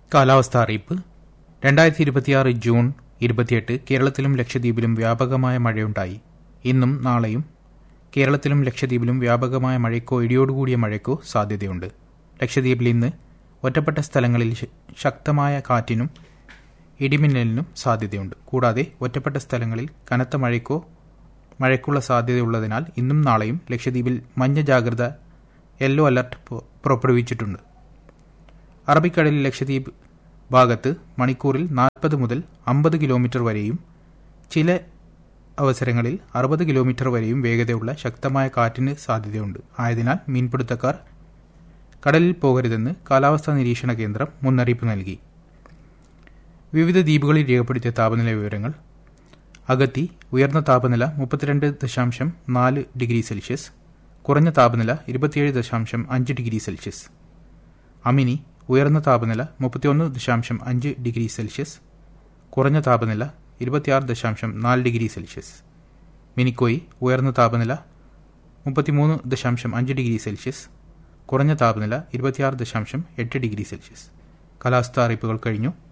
കാലാവസ്ഥാ അറിയിപ്പ് രണ്ടായിരത്തി ഇരുപത്തിയാറ് ജൂൺ ഇരുപത്തിയെട്ട് കേരളത്തിലും ലക്ഷദ്വീപിലും വ്യാപകമായ മഴയുണ്ടായി ഇന്നും നാളെയും കേരളത്തിലും ലക്ഷദ്വീപിലും വ്യാപകമായ മഴയ്ക്കോ ഇടിയോടുകൂടിയ മഴയ്ക്കോ സാധ്യതയുണ്ട് ലക്ഷദ്വീപിൽ ഇന്ന് ഒറ്റപ്പെട്ട സ്ഥലങ്ങളിൽ ശ- ശക്തമായ കാറ്റിനും ഇടിമിന്നലിനും സാധ്യതയുണ്ട് കൂടാതെ ഒറ്റപ്പെട്ട സ്ഥലങ്ങളിൽ കനത്ത മഴയ്ക്കോ മഴയ്ക്കുള്ള സാധ്യതയുള്ളതിനാൽ ഇന്നും നാളെയും ലക്ഷദ്വീപിൽ മഞ്ഞ ജാഗ്രത യെല്ലോ അലർട്ട് പു- പുറപ്പെടുവിച്ചിട്ടുണ്ട് അറബിക്കടലിൽ ലക്ഷദ്വീപ് ഭാഗത്ത് മണിക്കൂറിൽ നാൽപ്പത് മുതൽ അമ്പത് കിലോമീറ്റർ വരെയും ചില അവസരങ്ങളിൽ അറുപത് കിലോമീറ്റർ വരെയും വേഗതയുള്ള ശക്തമായ കാറ്റിന് സാധ്യതയുണ്ട് ആയതിനാൽ മീൻപിടുത്തക്കാർ കടലിൽ പോകരുതെന്ന് കാലാവസ്ഥാ നിരീക്ഷണ കേന്ദ്രം മുന്നറിയിപ്പ് നൽകി വിവിധ ദ്വീപുകളിൽ രേഖപ്പെടുത്തിയ താപനില വിവരങ്ങൾ അഗത്തി ഉയർന്ന താപനില മുപ്പത്തിരണ്ട് ദശാംശം നാല് ഡിഗ്രി സെൽഷ്യസ് കുറഞ്ഞ താപനില ഇരുപത്തിയേഴ് ദശാംശം അഞ്ച് ഡിഗ്രി സെൽഷ്യസ് അമിനി ഉയർന്ന താപനില മുപ്പത്തിയൊന്ന് ദശാംശം അഞ്ച് ഡിഗ്രി സെൽഷ്യസ് കുറഞ്ഞ താപനില ഇരുപത്തിയാറ് ദശാംശം നാല് ഡിഗ്രി സെൽഷ്യസ് മിനിക്കോയി ഉയർന്ന താപനില മുപ്പത്തിമൂന്ന് ദശാംശം അഞ്ച് ഡിഗ്രി സെൽഷ്യസ് കുറഞ്ഞ താപനില ഇരുപത്തിയാറ് ദശാംശം എട്ട് ഡിഗ്രി സെൽഷ്യസ് കാലാവസ്ഥാ അറിയിപ്പുകൾ കഴിഞ്ഞു